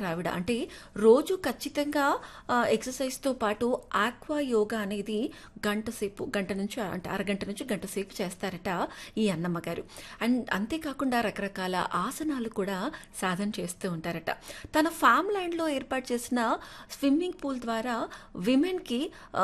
ఆవిడ అంటే రోజు ఖచ్చితంగా ఆ, ఎక్సర్సైజ్తో పాటు ఆక్వా యోగా అనేది గంట సేపు గంట నుంచి అంటే అరగంట నుంచి గంట సేపు చేస్తారట ఈ అన్నమ్మ గారు అండ్ అంతేకాకుండా రకరకాల ఆసనాలు కూడా సాధన చేస్తూ ఉంటారట తన ఫామ్ ల్యాండ్లో ఏర్పాటు చేసిన స్విమ్మింగ్ పూల్ ద్వారా విమెన్కి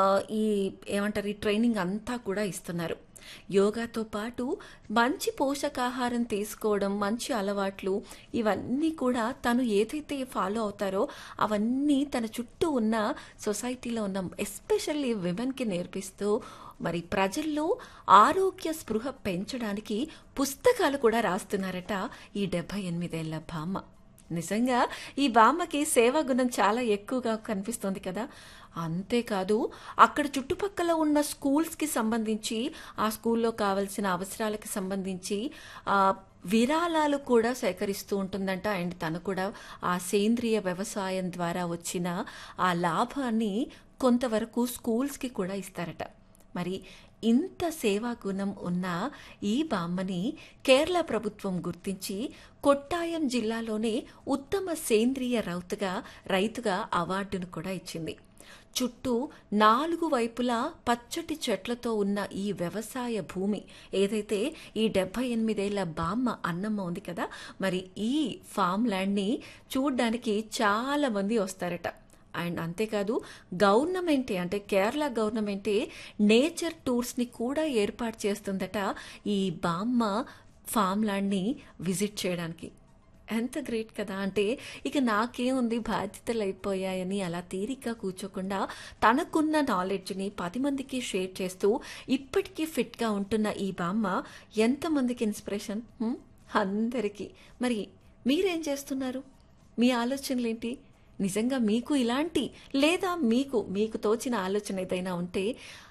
ఈ ఏమంటారు ఈ ట్రైనింగ్ అంతా కూడా ఇస్తున్నారు యోగాతో పాటు మంచి పోషకాహారం తీసుకోవడం మంచి అలవాట్లు ఇవన్నీ కూడా తను ఏదైతే ఫాలో అవుతారో అవన్నీ తన చుట్టూ ఉన్న సొసైటీలో ఉన్న ఎస్పెషల్లీ విమెన్కి నేర్పిస్తూ మరి ప్రజల్లో ఆరోగ్య స్పృహ పెంచడానికి పుస్తకాలు కూడా రాస్తున్నారట ఈ డెబ్బై ఎనిమిదేళ్ల బామ్మ నిజంగా ఈ బామ్మకి సేవా గుణం చాలా ఎక్కువగా కనిపిస్తుంది కదా అంతేకాదు అక్కడ చుట్టుపక్కల ఉన్న స్కూల్స్కి సంబంధించి ఆ స్కూల్లో కావలసిన అవసరాలకు సంబంధించి ఆ, విరాళాలు కూడా సేకరిస్తూ ఉంటుందంట అండ్ తను కూడా ఆ సేంద్రియ వ్యవసాయం ద్వారా వచ్చిన ఆ లాభాన్ని కొంతవరకు స్కూల్స్కి కూడా ఇస్తారట మరి ఇంత సేవా గుణం ఉన్న ఈ బామ్మని కేరళ ప్రభుత్వం గుర్తించి కొట్టాయం జిల్లాలోనే ఉత్తమ సేంద్రియ రైతుగా రైతుగా అవార్డును కూడా ఇచ్చింది చుట్టూ నాలుగు వైపులా పచ్చటి చెట్లతో ఉన్న ఈ వ్యవసాయ భూమి ఏదైతే ఈ డెబ్బై ఎనిమిదేళ్ల బామ్మ అన్నమ్మ ఉంది కదా మరి ఈ ఫామ్ ల్యాండ్ని చూడ్డానికి చాలా మంది వస్తారట అండ్ అంతేకాదు గవర్నమెంటే అంటే కేరళ గవర్నమెంటే నేచర్ టూర్స్ని కూడా ఏర్పాటు చేస్తుందట ఈ బామ్మ ఫామ్ ల్యాండ్ని విజిట్ చేయడానికి ఎంత గ్రేట్ కదా అంటే ఇక నాకేముంది బాధ్యతలు అయిపోయాయని అలా తీరిగ్గా కూర్చోకుండా తనకున్న నాలెడ్జ్ని పది మందికి షేర్ చేస్తూ ఇప్పటికీ ఫిట్గా ఉంటున్న ఈ బామ్మ ఎంతమందికి ఇన్స్పిరేషన్ హ్మ్? అందరికీ మరి మీరేం చేస్తున్నారు మీ ఆలోచనలేంటి నిజంగా మీకు ఇలాంటి లేదా మీకు మీకు తోచిన ఆలోచన ఏదైనా ఉంటే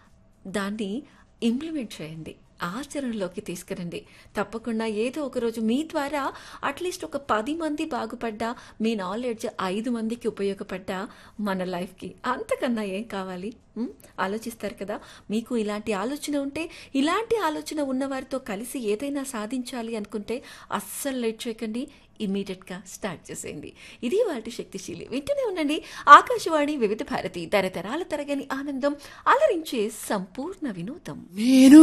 దాన్ని ఇంప్లిమెంట్ చేయండి ఆచరణలోకి తీసుకురండి తప్పకుండా ఏదో ఒక రోజు మీ ద్వారా అట్లీస్ట్ ఒక పది మంది బాగుపడ్డా మీ నాలెడ్జ్ ఐదు మందికి ఉపయోగపడ్డా మన లైఫ్కి అంతకన్నా ఏం కావాలి ఉమ్, ఆలోచిస్తారు కదా మీకు ఇలాంటి ఆలోచన ఉంటే ఇలాంటి ఆలోచన ఉన్నవారితో కలిసి ఏదైనా సాధించాలి అనుకుంటే అస్సలు లేట్ చేయకండి ఇమీడియట్గా స్టార్ట్ చేసేయండి ఇది వాటి శక్తిశీలి వింటూనే ఉండండి ఆకాశవాణి వివిధ భారతి తరతరాల తరగని ఆనందం అలరించే సంపూర్ణ వినోదం నేను